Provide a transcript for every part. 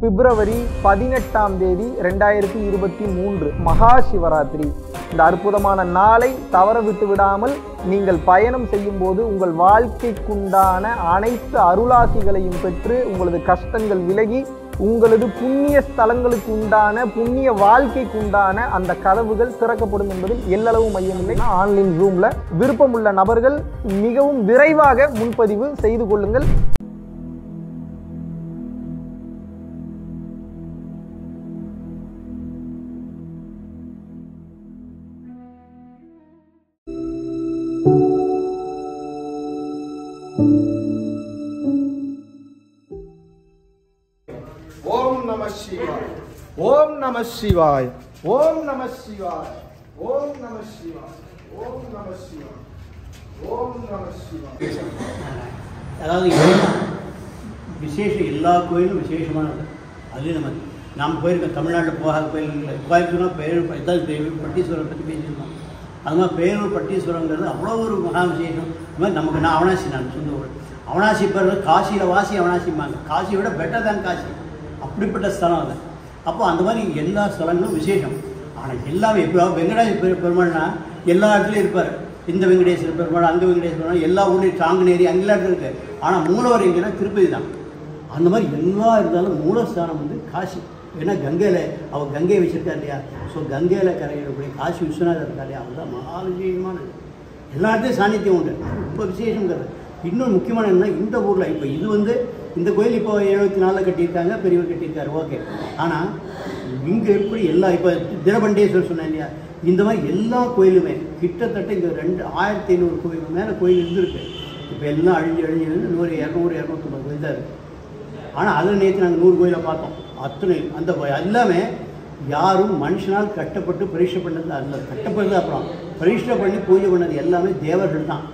பிப்ரவரி பதினெட்டாம் தேதி ரெண்டாயிரத்தி இருபத்தி மூன்று மகா சிவராத்திரி இந்த அற்புதமான நாளை தவற விட்டு விடாமல் நீங்கள் பயணம் செய்யும் போது உங்கள் வாழ்க்கைக்குண்டான அனைத்து அருளாசிகளையும் பெற்று உங்களது கஷ்டங்கள் விலகி உங்களது புண்ணிய ஸ்தலங்களுக்கு உண்டான புண்ணிய வாழ்க்கைக்கு உண்டான அந்த கதவுகள் திறக்கப்படும் என்பதில் எல்லளவு மையமில்லை ஆன்லைன் ஜூம்ல விருப்பமுள்ள நபர்கள் மிகவும் விரைவாக முன்பதிவு செய்து கொள்ளுங்கள் ஓம் நம சிவாய் ஓம் நம சிவாய் ஓம் நம சிவாய் ஓம் நம சிவாய் ஓம் நம சிவாய் ஓம் நம சிவாய் அதாவது இதுதான் விசேஷம் எல்லா கோயிலும் விசேஷமானது அது நம்ம நாம் போயிருக்கோம் தமிழ்நாட்டில் போகாத கோயில் இல்லை கோயம்புத்தூர்னா பேரூர் ப- பேரூர் பட்டீஸ்வரரை பற்றி பேசியிருக்கோம் அது மாதிரி பேரூர் பட்டீஸ்வரங்கிறது அவ்வளோ ஒரு மகா விசேஷம் அது மாதிரி நமக்கு நான் அவனாசி நான் சொந்த ஊர் அவனாசி பேர் காசியில் வாசி அவனாசிம்பாங்க காசியை விட பெட்டர் தான் காசி அப்படிப்பட்ட ஸ்தலம் அது அப்போ அந்த மாதிரி எல்லா ஸ்தலங்களும் விசேஷம் ஆனால் எல்லாமே இப்போ வெங்கடாஜ பெரு பெருமாள்னா எல்லா இடத்துலையும் இருப்பார் இந்த வெங்கடேஸ்வர பெருமாள் அந்த வெங்கடேஸ்வர பெருமாள் எல்லா ஊர்லேயும் சாங்கநேரி அங்கெல்லாம் இருக்கு ஆனால் மூலவர் எங்கன்னா திருப்பதி தான் அந்த மாதிரி எல்லா இருந்தாலும் மூலஸ்தானம் வந்து காசி ஏன்னா கங்கையில் அவள் கங்கையை வச்சிருக்கா இல்லையா ஸோ கங்கையில் கரையிடக்கூடிய காசி விஸ்வநாதர் இருக்கா இல்லையா அவர் தான் மகா விசேஷமானது எல்லா இடத்துலையும் சாநித்தியம் உண்டு ரொம்ப விசேஷங்கிறது இன்னொரு முக்கியமான என்ன இந்த ஊரில் இப்போ இது வந்து இந்த கோயில் இப்போ எழுபத்தி நாலில் கட்டியிருக்காங்க பெரியவர் கட்டியிருக்காரு ஓகே ஆனால் இங்கே எப்படி எல்லா இப்போ தினபண்டேஸ்வரர் சொன்னேன் இல்லையா இந்த மாதிரி எல்லா கோயிலுமே கிட்டத்தட்ட இங்கே ரெண்டு ஆயிரத்தி ஐநூறு கோயில் மேலே கோயில் இருந்திருக்கு இப்போ எல்லாம் அழிஞ்சு அழிஞ்சு வந்து நூறு இரநூறு இரநூத்தம்பது கோயில் தான் இருக்குது ஆனால் அதில் நேற்று நாங்கள் நூறு கோயிலை பார்த்தோம் அத்தனை அந்த கோயில் எல்லாமே யாரும் மனுஷனால் கட்டப்பட்டு பரிஷ்டை பண்ணது அல்ல கட்டப்பட்டது அப்புறம் பரிஷ்டை பண்ணி பூஜை பண்ணது எல்லாமே தேவர்கள் தான்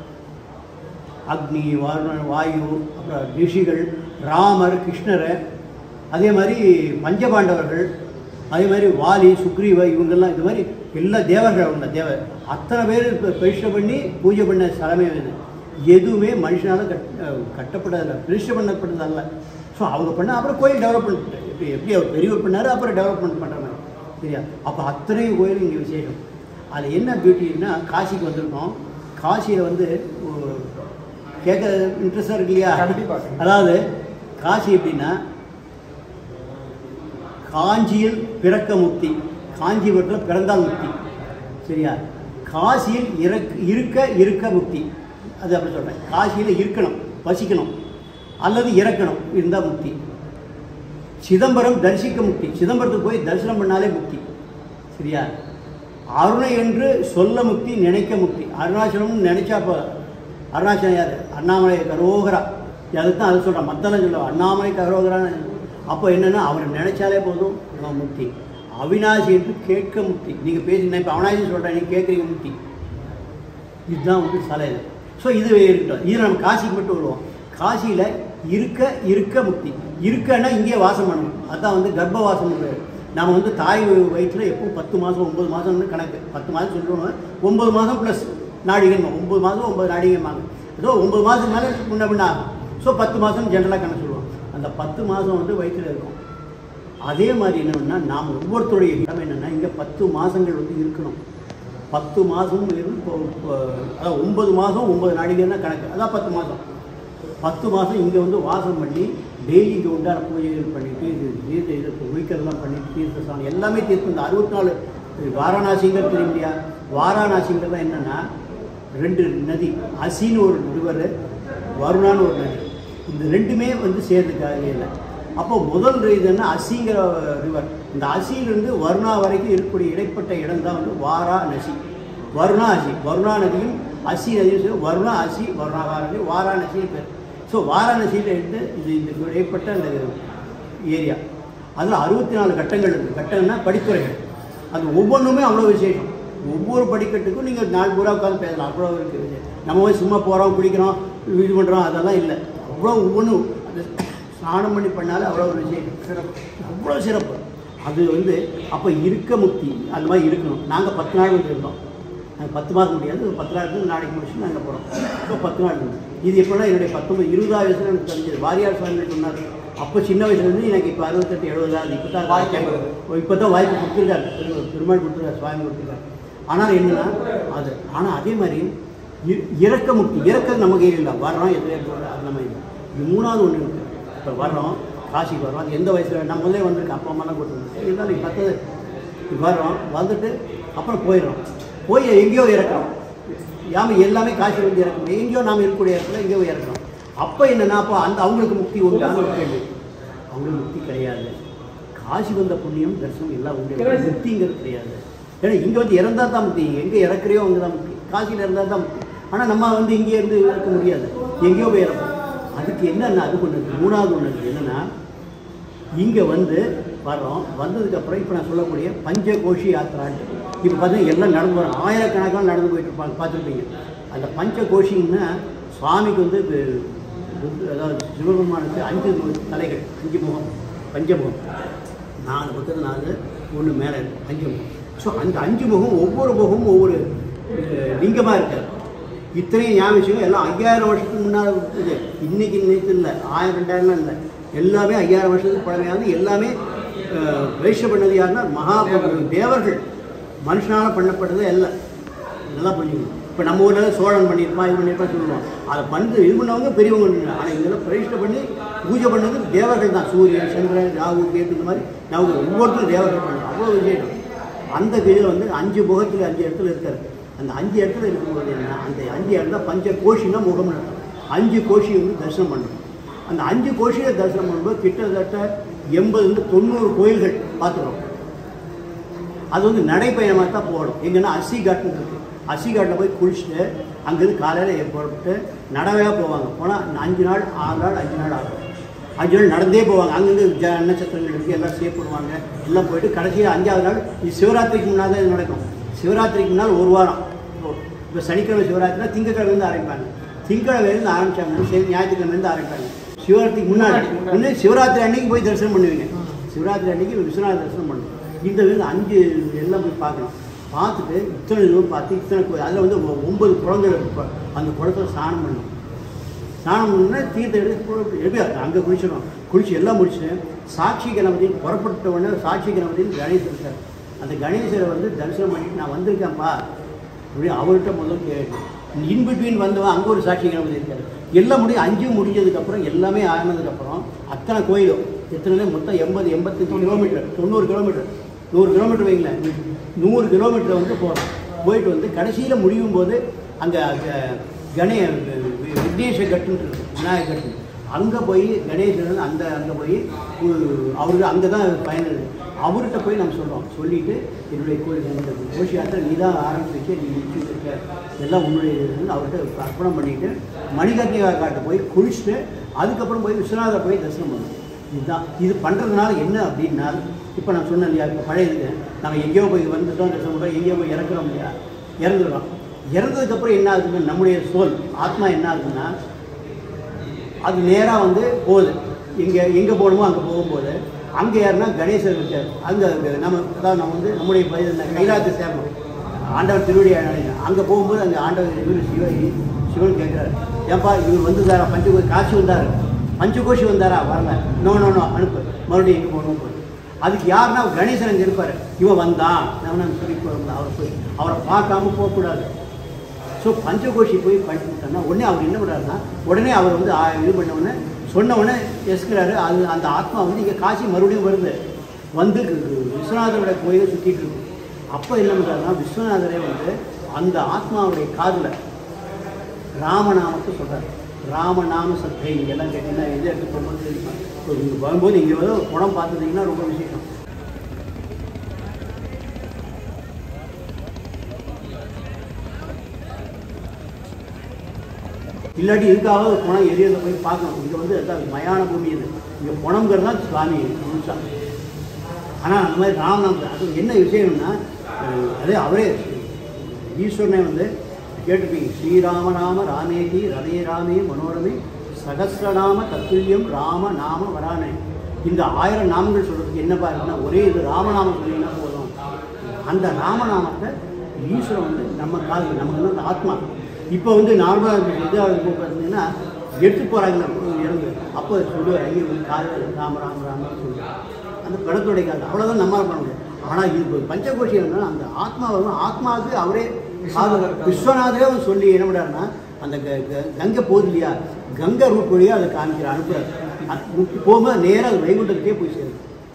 அக்னி வாருணன் வாயு அப்புறம் ரிஷிகள் ராமர் கிருஷ்ணர் அதே மாதிரி பஞ்சபாண்டவர்கள் அதே மாதிரி வாலி சுக்ரீவ இவங்கெல்லாம் இது மாதிரி எல்லா தேவர்கள் அவங்க தேவர் அத்தனை பேர் இப்போ பரிஷ்டை பண்ணி பூஜை பண்ண ஸ்தலமே இது எதுவுமே மனுஷனால் கட் கட்டப்பட்டதில்ல பரிஷ்டை பண்ணப்பட்டதல்ல ஸோ அவங்க பண்ண அப்புறம் கோயில் டெவலப்மெண்ட் எப்படி எப்படி அவர் பெரியவர் பண்ணார் அப்புறம் டெவலப்மெண்ட் பண்ணுற மாதிரி சரியா அப்போ அத்தனை கோயிலும் இங்கே விசேஷம் அதில் என்ன பியூட்டின்னா காசிக்கு வந்திருக்கோம் காசியில் வந்து ஒரு கேட்க இன்ட்ரெஸ்டாக இருக்கு இல்லையா கண்டிப்பா. அதாவது காசி எப்படின்னா காஞ்சியில் பிறக்க முக்தி காஞ்சிபுரத்தில் பிறந்தால் முக்தி சரியா காசியில் இறக்க இருக்க இருக்க முக்தி அது அப்படி சொல்கிறேன் காசியில் இருக்கணும் வசிக்கணும் அல்லது இறக்கணும் இருந்தால் முக்தி சிதம்பரம் தரிசிக்க முக்தி சிதம்பரத்துக்கு போய் தரிசனம் பண்ணாலே முக்தி சரியா அருணை என்று சொல்ல முக்தி நினைக்க முக்தி அருணாச்சலம்னு நினைச்சா இப்போ அருணாச்சலம் யார் அண்ணாமலை கரோகரா அதுக்கு தான் அதை சொல்கிறேன் மத்தெல்லாம் சொல்லுவோம் அண்ணாமலை கரோகரான்னு அப்போ என்னென்னா அவரை நினைச்சாலே போதும் நம்ம முக்தி அவினாசி என்று கேட்க முக்தி நீங்கள் பேசி நான் இப்போ அவனாசி சொல்கிறேன் நீங்கள் கேட்குறீங்க முக்தி இதுதான் வந்து சலை இது ஸோ இது இருக்கட்டும் இது நம்ம காசிக்கு மட்டும் வருவோம் காசியில் இருக்க இருக்க முக்தி இருக்கன்னா இங்கேயே வாசம் பண்ணணும் அதுதான் வந்து கர்ப்ப வாசம் நம்ம வந்து தாய் வயிற்றுல எப்பவும் பத்து மாதம் ஒம்பது மாதம்னு கணக்கு பத்து மாதம் சொல்லுவோம் ஒம்பது மாதம் ப்ளஸ் நாடிகன் ஒம்பது மாதம் ஒம்பது நாடிகன்பாங்க ஏதோ ஒம்பது மாதத்துக்கு மேலே முன்ன பின்ன ஆகும் ஸோ பத்து மாதம் ஜென்ரலாக கணக்கு சொல்லுவோம் அந்த பத்து மாதம் வந்து வயிற்றில் இருக்கும் அதே மாதிரி என்னன்னா நாம் ஒவ்வொருத்தருடைய இடம் என்னென்னா இங்கே பத்து மாதங்கள் வந்து இருக்கணும் பத்து மாதம் இருந்து இப்போ இப்போ அதான் ஒன்பது மாதம் ஒன்பது நாடிகள்னா கணக்கு அதான் பத்து மாதம் பத்து மாதம் இங்கே வந்து வாசம் பண்ணி டெய்லி இங்கே உண்டான பூஜைகள் பண்ணிட்டு இது தீர்த்த இது குளிக்கிறதெல்லாம் பண்ணிட்டு தீர்த்த ஸ்நானம் எல்லாமே தீர்த்தம் இந்த அறுபத்தி நாலு வாரணாசிங்கிறது தெரியும் இல்லையா வாரணாசிங்கிறது தான் என்னென்னா ரெண்டு நதி அசின்னு ஒரு ரிவர் வருணான்னு ஒரு நதி இந்த ரெண்டுமே வந்து சேர்றதுக்காக இல்லை அப்போ முதல் இதுன்னா அசிங்கிற ரிவர் இந்த அசியிலிருந்து வருணா வரைக்கும் இருக்கக்கூடிய இடைப்பட்ட இடம் தான் வந்து வாரா நசி வருணா அசி வருணா நதியும் அசி நதியும் சேர்ந்து வருணா அசி வருணா வாரணி வாராணசின்னு பேர் ஸோ வாராணசியில் இருந்து இது இந்த இடைப்பட்ட அந்த ஏரியா அதில் அறுபத்தி நாலு கட்டங்கள் இருக்குது கட்டங்கள்னா படித்துறைகள் அது ஒவ்வொன்றுமே அவ்வளோ விசேஷம் ஒவ்வொரு படிக்கட்டுக்கும் நீங்கள் நாள் பூரா உட்காந்து பேசலாம் அவ்வளோ இருக்குது நம்ம போய் சும்மா போகிறோம் குடிக்கிறோம் இது பண்ணுறோம் அதெல்லாம் இல்லை அவ்வளோ ஒவ்வொன்றும் அது ஸ்நானம் பண்ணி பண்ணாலே அவ்வளோ ஒரு விஷயம் சிறப்பு அவ்வளோ சிறப்பு அது வந்து அப்போ இருக்க முக்தி அந்த மாதிரி இருக்கணும் நாங்கள் பத்து நாள் வந்து இருந்தோம் நாங்கள் பத்து மாதம் முடியாது ஒரு பத்து நாள் இருந்து நாளைக்கு முடிச்சுட்டு நாங்கள் போகிறோம் இப்போ பத்து நாள் இருந்தோம் இது எப்படின்னா என்னுடைய பத்தொம்பது இருபதாவது வயசுல எனக்கு தெரிஞ்சது வாரியார் சுவாமி சொன்னார் அப்போ சின்ன வயசுலேருந்து எனக்கு இப்போ அறுபத்தெட்டு எழுபதாவது இப்போ தான் வாய்ப்பு வருது. இப்போ தான் வாய்ப்பு கொடுத்துருக்காரு பெரு- பெருமாள் கொடுத்துருக்காரு சுவாமி கொடுத்துருக்காரு ஆனால் என்னன்னா அது ஆனால் அதே மாதிரி இ- இறக்க முக்தி இறக்கிறது நம்ம கையில் இல்லை வர்றோம் எது அது நம்ம இல்லை இது மூணாவது ஒன்று இருக்குது இப்போ வர்றோம் காசிக்கு வர்றோம் அது எந்த வயசில் நம்ம முதலே வந்திருக்கு அப்பா அம்மாலாம் கொடுத்துருந்தோம் இருந்தாலும் நீ பத்தது வர்றோம் வந்துட்டு அப்புறம் போயிடுறோம் போய் எங்கேயோ இறக்குறோம் யாம எல்லாமே காசி வந்து இறக்க முடியும் எங்கேயோ நாம் இருக்கக்கூடிய இடத்துல எங்கேயோ இறக்குறோம் அப்போ என்னன்னா அப்போ அந்த அவங்களுக்கு முக்தி உண்டான ஒரு கேள்வி அவங்களுக்கு முக்தி கிடையாது காசி வந்த புண்ணியம் தரிசனம் எல்லாம் உண்டு முக்திங்கிறது கிடையாது ஏன்னா இங்கே வந்து இறந்தா தான் முக்தி எங்கே இறக்குறையோ அங்கே தான் முக்தி காசியில் இருந்தால் தான் முக்தி ஆனால் நம்ம வந்து இங்கே இருந்து இருக்க முடியாது எங்கேயோ போய் இறப்போம் அதுக்கு என்னென்ன அது ஒன்று இருக்குது மூணாவது ஒன்று இருக்குது என்னென்னா இங்கே வந்து வர்றோம் வந்ததுக்கப்புறம் இப்போ நான் சொல்லக்கூடிய பஞ்சகோஷி யாத்திரான்ட்டு இப்போ பார்த்தீங்கன்னா எல்லாம் நடந்து வரோம் ஆயிரக்கணக்கான நடந்து போயிட்டு இருப்பாங்க பார்த்துருப்பீங்க அந்த பஞ்சகோஷின்னா சுவாமிக்கு வந்து வு- வு- அதாவது சிவபெருமானுக்கு அஞ்சு மு- தலைகள் அஞ்சு முகம் பஞ்சமுகம் நாலு பக்கத்தில் நாலு ஒன்று மேலே இருக்கு அஞ்சு முகம் ஸோ அந்த அஞ்சு முகம் ஒவ்வொரு முகமும் ஒவ்வொரு லிங்கமாக இருக்காது இத்தனையும் ஞாபகம் வச்சுக்கோங்க, எல்லாம் ஐயாயிரம் வருஷத்துக்கு முன்னால் இது இன்னைக்கு நேற்று இல்லை ஆயிரம் ரெண்டாயிரம்லாம் இல்லை எல்லாமே ஐயாயிரம் வருஷத்துக்கு பழமையானது எல்லாமே அஹ், வைஷ்ய பண்ணது யாருன்னா மகா தேவர்கள் மனுஷனால் பண்ணப்பட்டது எல்லாம் நல்லா புரிஞ்சுக்கணும் இப்போ நம்ம ஊரில் சோழன் பண்ணியிருப்பான் இது பண்ணியிருப்பான் சொல்லுவோம் அதை பண்ணி இது பண்ணவங்க பெரியவங்க ஆனால் இதெல்லாம் பிரதிஷ்டை பண்ணி பூஜை பண்ணது தேவர்கள் தான் சூரியன் சந்திரன் ராகு கேட்டு இந்த மாதிரி நான் ஒவ்வொருத்தரும் தேவர்கள் பண்ணு அவ்வளோ விசேஷம் அந்த இதில் வந்து அஞ்சு முகத்தில் அஞ்சு இடத்துல இருக்காரு அந்த அஞ்சு இடத்துல இருக்கும்போது என்ன அந்த அஞ்சு இடத்துல பஞ்ச கோஷினா முகம் நடக்கும் அஞ்சு கோஷி வந்து தரிசனம் பண்ணணும் அந்த அஞ்சு கோஷியை தரிசனம் பண்ணும்போது கிட்டத்தட்ட எண்பதுலேருந்து தொண்ணூறு கோயில்கள் பார்த்துக்கிறோம் அது வந்து நடைப்பயணமாக தான் போகணும் எங்கன்னா அசி காட்டுன்னு இருக்கு அசி காட்டில் போய் குளிச்சுட்டு அங்கேருந்து காலையில் புறப்பட்டு நடவையாக போவாங்க போனால் அஞ்சு நாள் ஆறு நாள் அஞ்சு நாள் ஆகும் அஞ்சு நாள் நடந்தே போவாங்க அங்கங்கே ஜ நட்சத்திரங்கள் இருக்குது எல்லாம் சேவ் பண்ணுவாங்க எல்லாம் போயிட்டு கடைசியில் அஞ்சாவது நாள் இது சிவராத்திரிக்கு முன்னால் தான் இது நடக்கும் சிவராத்திரிக்கு முன்னால் ஒரு வாரம் இப்போ சனிக்கிழமை சிவராத்திரினா திங்கக்கிழமைலேருந்து ஆரம்பிப்பாங்க திங்கக்கிழமையிலேருந்து ஆரம்பிச்சாங்கன்னா சரி ஞாயிற்றுக்கிழமைலேருந்து ஆரம்பிப்பாங்க சிவராத்திரிக்கு முன்னாடி முன்னே சிவராத்திரி அன்னைக்கு போய் தரிசனம் பண்ணுவீங்க சிவராத்திரி அன்னைக்கு விஸ்வநாத தரிசனம் பண்ணணும் இந்த வீடு அஞ்சு எல்லாம் போய் பார்க்கணும் பார்த்துட்டு இத்தனை இதுவும் பார்த்து இத்தனை கோயில் அதில் வந்து ஒ- ஒன்பது குளங்கள் இருக்கு அந்த குளத்துல ஸ்நானம் பண்ணணும் ஸ்நானம் பண்ணா தீர்த்த எடுத்து எப்படி அங்கே குளிச்சிடும் குளிச்சு எல்லாம் முடிச்சுட்டு சாட்சி கணபதி புறப்பட்ட உடனே சாட்சி கணபதினு கணேசர் இருக்கார் அந்த கணேசரை வந்து தரிசனம் பண்ணிட்டு நான் வந்திருக்கேன்ப்பா அப்படி அவர்கிட்ட முதல் கேட்டு இன் பிட்வீன் வந்தவன் அங்கே ஒரு சாட்சி கணபதி இருக்காரு எல்லாம் முடியும் அஞ்சும் முடிஞ்சதுக்கப்புறம் எல்லாமே ஆனதுக்கப்புறம் அத்தனை கோயிலும் எத்தனை மொத்தம் எண்பது எண்பத்தஞ்சு கிலோமீட்டர் தொண்ணூறு கிலோமீட்டர் நூறு கிலோமீட்டர் வைங்களேன் நூறு கிலோமீட்டர் வந்து போகிறோம் போயிட்டு வந்து கடைசியில் முடியும் போது அங்கே கணே வி- விக்னேஷ கட்டுன்னு இருக்கு விநாயக கட்டு அங்கே போய் கணேசன் அந்த அங்கே போய் உ- அவருக்கு அங்கே தான் பயனது அவர்கிட்ட போய் நம்ம சொல்கிறோம் சொல்லிட்டு என்னுடைய கோயில் இந்த கோஷி யாத்திரை நீ தான் ஆரம்பிச்சு நீ முடிச்சுட்டு இருக்க எல்லாம் உன்னுடைய இதுன்னு அவர்கிட்ட அர்ப்பணம் பண்ணிட்டு மணிகர்ணிகா காட்ட போய் குளிச்சுட்டு அதுக்கப்புறம் போய் விஸ்வநாதர் போய் தரிசனம் பண்ணணும் இதுதான் இது பண்ணுறதுனால என்ன அப்படின்னா இப்போ நான் சொன்னேன் இல்லையா இப்போ பழையதுக்கு நம்ம எங்கேயோ போய் வந்துட்டோம் தரிசனம் பண்ணுறோம் எங்கேயோ போய் இறக்குறோம் இல்லையா இறந்துடுறோம் இறந்ததுக்கப்புறம் என்ன ஆகுதுன்னா நம்முடைய சோல் ஆத்மா என்ன ஆகுதுன்னா அது நேராக வந்து போகுது இங்கே எங்கே போகணுமோ அங்கே போகும்போது அங்கே யாருன்னா கணேசர் இருக்கார் அங்கே நம்ம அதாவது நம்ம வந்து நம்முடைய ப- இந்த கைலாயத்தை சேரணும் ஆண்டவர் திருவடி அங்கே போகும்போது அங்கே ஆண்டவர் இவர் சிவ சிவன் கேட்குறாரு ஏன்பா இவர் வந்தாரா பஞ்சகோஷி காட்சி வந்தார் பஞ்சகோஷி வந்தாரா வரல நோ நோ நோ அனுப்பு மறுபடியும் எங்கே போகணும் போய் அதுக்கு யாருன்னா கணேசன் அங்கே இருப்பார் இவன் வந்தான் நான் சொல்லி அவர் போய் அவரை பார்க்காம போகக்கூடாது ஸோ பஞ்சகோஷி போய் படிச்சுட்டாருன்னா உடனே அவர் என்ன பண்ணுறாருன்னா உடனே அவர் வந்து ஆ, இது பண்ண உடனே சொன்ன உடனே எஸ்கிறாரு அது அந்த ஆத்மா வந்து இங்கே காசி மறுபடியும் வருது வந்து விஸ்வநாதரோட கோயிலை சுற்றிட்டு இருக்கு அப்போ என்ன பண்ணுறாருன்னா விஸ்வநாதரே வந்து அந்த ஆத்மாவுடைய காதில் ராமநாமத்தை சொல்கிறார் ராமநாம சத்தை இங்கெல்லாம் கேட்டிங்கன்னா எந்த இடத்துக்கு போகும்போது தெரியுமா இப்போ இங்கே வரும்போது இங்கே வந்து ஒரு குளம் பார்த்துட்டிங்கன்னா ரொம்ப விசேஷம் இல்லாட்டி இதுக்காக ஒரு குணம் எரியதை போய் பார்க்கணும் இங்கே வந்து அதான் மயான பூமி இது இங்கே குணங்கிறது தான் சுவாமி முழுசா ஆனால் அந்த மாதிரி ராமநாம அது என்ன விஷயம்னா அஹ், அதே அவரே ஈஸ்வரனே வந்து கேட்டுப்பீங்க ஸ்ரீராம நாம ராமேதி ரதே ராமே மனோரமே சகசிரநாம தத்துல்யம் ராம நாம வரானே இந்த ஆயிரம் நாமங்கள் சொல்றதுக்கு என்ன பாருன்னா ஒரே இது ராமநாமம் சொன்னீங்கன்னா போதும் அந்த ராமநாமத்தை ஈஸ்வரன் வந்து நம்ம காது நமக்கு வந்து அந்த ஆத்மா இப்போ வந்து நார்மலாக இதாக பார்த்தீங்கன்னா எடுத்து போகிறாங்க இறந்து அப்போ சொல்லுவார் ஐயர் வந்து காலையில் ராம ராம ராமன்னு சொல்லுவார் அந்த பிணத்துடைய காலம் அவ்வளோதான் நம்மளால் பண்ண முடியும் ஆனால் இது இப்போ பஞ்சகோஷி என்னன்னா அந்த ஆத்மா வரும் ஆத்மாவுக்கு அவரே விஸ்வநாதர் விஸ்வநாதரே அவன் சொல்லி என்ன பண்ணுறாருன்னா அந்த க- க- கங்கை போகுது இல்லையா கங்கை ரூட் வழியாக அதை காமிக்கிறார் அனுப்புறாரு அது முக்தி போகும்போது நேராக அது வைகுண்டத்துக்கே போய் சேரும்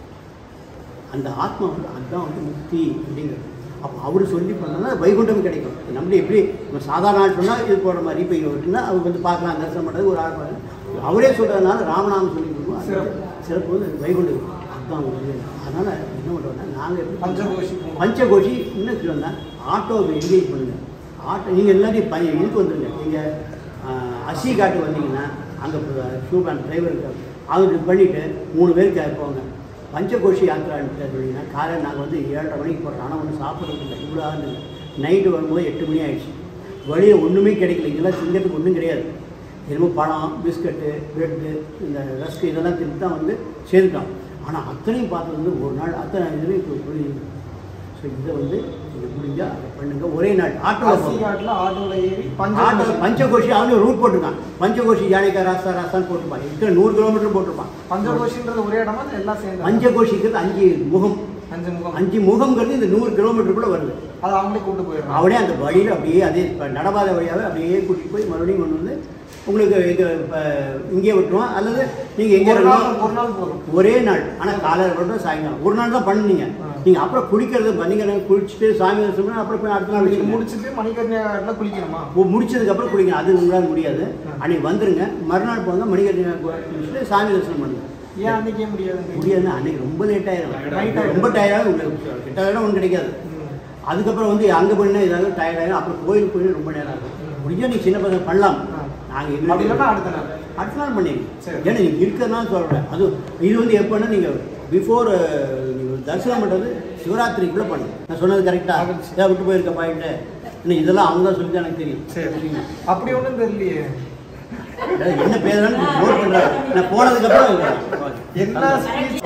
அந்த ஆத்மா வந்து அதுதான் வந்து முக்தி அப்படிங்கிறது அப்போ அவர் சொல்லி பண்ணோம்னா வைகுண்டம் கிடைக்கும் நம்மளே எப்படி நம்ம சாதாரண ஆள் சொன்னால் இது போடுற மாதிரி இப்போ இங்கே விட்டுனா அவங்க வந்து பார்க்கலாம் தரிசனம் பண்ணுறது ஒரு ஆள் பாருங்க. அவரே சொல்கிறதுனால ராமநாமம் சொல்லி கொடுக்கும் அது சிறப்பு. சிறப்பு வந்து வைகுண்டம் அதுதான் வந்து அதனால் என்ன பண்ணுறோம்னா நாங்கள் எப்படி பஞ்சகோஷி போகணும். பஞ்சகோஷி இன்னும் சொல்லுங்க ஆட்டோவை என்கேஜ் பண்ணுங்க ஆட்டோ நீங்கள் எல்லாத்தையும் ப இதுக்கு வந்துருங்க நீங்கள் அசி காட்டு வந்தீங்கன்னா அங்கே ஷூபேன் டிரைவர் இருக்காங்க அவங்களுக்கு பண்ணிவிட்டு மூணு பேருக்கு போங்க பஞ்சகோஷி யாத்திரான்னு சொல்லிங்கன்னா காலையில் நாங்கள் வந்து ஏழரை மணிக்கு போகிறோம் ஆனால் ஒன்றும் சாப்பிட்றது இல்லை இவ்வளோ ஆகுது நைட்டு வரும்போது எட்டு மணி ஆயிடுச்சு வழியில் ஒன்றுமே கிடைக்கல இதெல்லாம் திங்கிறதுக்கு ஒன்றும் கிடையாது என்னமோ பழம் பிஸ்கட்டு ப்ரெட்டு இந்த ரஸ்க் இதெல்லாம் தின்னு தான் வந்து சேர்த்துட்டோம் ஆனால் அத்தனையும் பார்த்தது வந்து ஒரு நாள் அத்தனை இதுலையும் இப்போ புரியுது ஸோ இதை வந்து இது முடிஞ்சா அதை பண்ணுங்க ஒரே நாள் ஆட்டோவில் அசி போங்க காட்டுல ஆட்டோல ஏறி ஆட்டோ பஞ்சகோஷி பஞ்சகோஷி அவனு ரூட் போட்டிருக்கான் பஞ்சகோஷி ஜானிகா ராஸ்தா ராஸ்தான்னு போட்டிருப்பான் இத்தனை நூறு கிலோமீட்டர் போட்டிருப்பான் பஞ்சகோஷின்றது ஒரே இடமா இல்ல எல்லாம் சேர்ந்து பஞ்சகோஷிங்கிறது அஞ்சு முகம் அஞ்சு முகம் அஞ்சு முகம்ங்கிறது இந்த நூறு கிலோமீட்டருக்குள்ள வருது அது அவங்களே கூட்டு போயிடுறாங்க அவனே அந்த வழியில் அப்படியே அதே இப்ப நடபாதை வழியாகவே அப்படியே கூட்டிட்டு போய் மறுபடியும் கொண்டு வந்து உங்களுக்கு இது இப்போ இங்கே விட்டுருவான் அல்லது நீங்கள் எங்கே ஒரு இருக்கணும் நாள் ஒரு நாள் போதும் ஒரே நாள் ஆனால் காலையில் மட்டும் சாயங்காலம் ஒரு நாள் தான் பண்ணுனீங்க ஆ. நீங்கள் அப்புறம் குளிக்கிறது பண்ணிக்கிறேன் குளிச்சுட்டு சாமி தரிசனம் பண்ணி அப்புறம் போய் அடுத்த நாள் நீங்க வச்சுக்கணும் முடிச்சிட்டு மணிக்கர்ணியா காட்டுல குளிக்கணுமா முடிச்சதுக்கு அப்புறம் குளிங்க அது உங்களால் முடியாது ஆ. அன்னைக்கு வந்துருங்க மறுநாள் போங்க மணிகண்ட குளிச்சுட்டு சாமி தரிசனம் பண்ணுங்க ஏன் அன்னைக்கே முடியாது முடியாதுன்னா அன்னைக்கு ரொம்ப லேட் ஆயிடும் Night ஆயிடும். ரொம்ப டயர்டாக உங்களுக்கு கிட்ட ஒன்றும் கிடைக்காது அதுக்கப்புறம் வந்து அங்கே போயினா ஏதாவது டயர்ட் ஆகிடும் அப்புறம் கோயிலுக்கு போய் ரொம்ப நேரம் ஆகும் முடிஞ்சா நீ சின்ன பசங்க பண்ணலாம் ஆ. நாங்கள் அப்படி இல்லைன்னா எங்களுக்கு அடுத்த நாள் அடுத்த நாள் பண்ணிங்க சரி. ஏன்னா நீங்கள் இருக்கிறதுனால சொல்கிறேன் அது இது வந்து எப்போன்னா நீங்கள் பிஃபோர் நீங்கள் தரிசனம் பண்ணுறது சிவராத்திரிக்குள்ளே பண்ணுங்க நான் சொன்னது கரெக்டாக மகிழ்ச்சி. ஏன் விட்டு போயிருக்க பாயிண்ட்டு இன்னும் இதெல்லாம் அவங்க தான் சொல்லி தான் எனக்கு தெரியும் சரி சரிங்களா? அப்படி ஒண்ணும் தெரியலையே அதாவது என்ன பேசுறான்னு நோட் பண்ணுறாரு நான் போனதுக்கப்புறம் என்ன speech?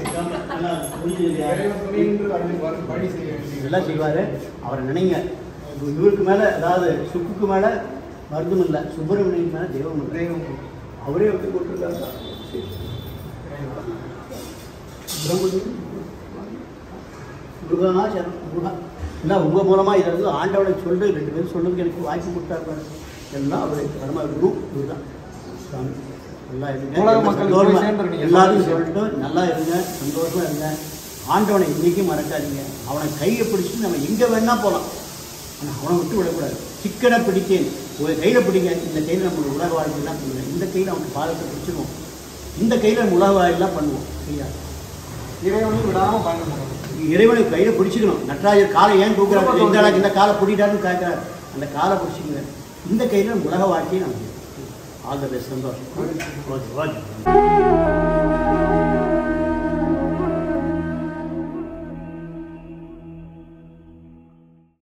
இறைவன் துணையின்றி வழி- வழி- வழி செய்ய வேண்டியது. இதெல்லாம் செய்வார் அவரை நினைங்க இவருக்கு மேலே அதாவது சுக்குக்கு மேலே மருந்தும் இல்லை சுப்பிரமணியன் மேலே தெய்வம் இல்லை தெய்வம் அவரே வந்து போட்டிருக்காங்க முருகனா சரணம் முருகா இல்லை உங்கள் மூலமாக இதை வந்து ஆண்டவனை சொல்லிட்டு ரெண்டு பேரும் சொன்னதுக்கு எனக்கு வாய்ப்பு கொடுத்தாரு எல்லாம் அவருடைய கடமை குரு இதுதான் சாமி நல்லா இருங்க உலக மக்களுக்கு போய் சந்தோஷமா- சேர்ந்துருங்க. எல்லாரும் சொல்லிட்டு நல்லா இருங்க சந்தோஷமா இருங்க ஆண்டவனை இன்னைக்கும் மறக்காதீங்க அவனை கையை பிடிச்சிட்டு நம்ம எங்கே வேணா போகலாம் ஆனால் அவனை விட்டு விடக்கூடாது சிக்கனை பிடிக்கேன் ஒரு கையில் பிடிங்க இந்த கையில் நம்ம உலக வாழ்க்கையெல்லாம் பண்ணுவேன் இந்த கையில் அவனுக்கு பாதத்தை பிடிச்சிருவோம் இந்த கையில் நம்ம உலக வாழ்க்கையெல்லாம் பண்ணுவோம் சரியா இறைவனை விடாம பண்ணணும் இறைவனை கையில் பிடிச்சிக்கணும் நட்ராஜர் காலை ஏன் தூக்குறாரு இந்த அளவுக்கு இந்த காலை பிடிட்டாருன்னு கேட்குறாரு அந்த காலை பிடிச்சிக்கங்க இந்த கையில் நம்ம உலக வாழ்க்கையை நம்ம ஆல் த பெஸ்ட் சந்தோஷம் ஓகே ஓகே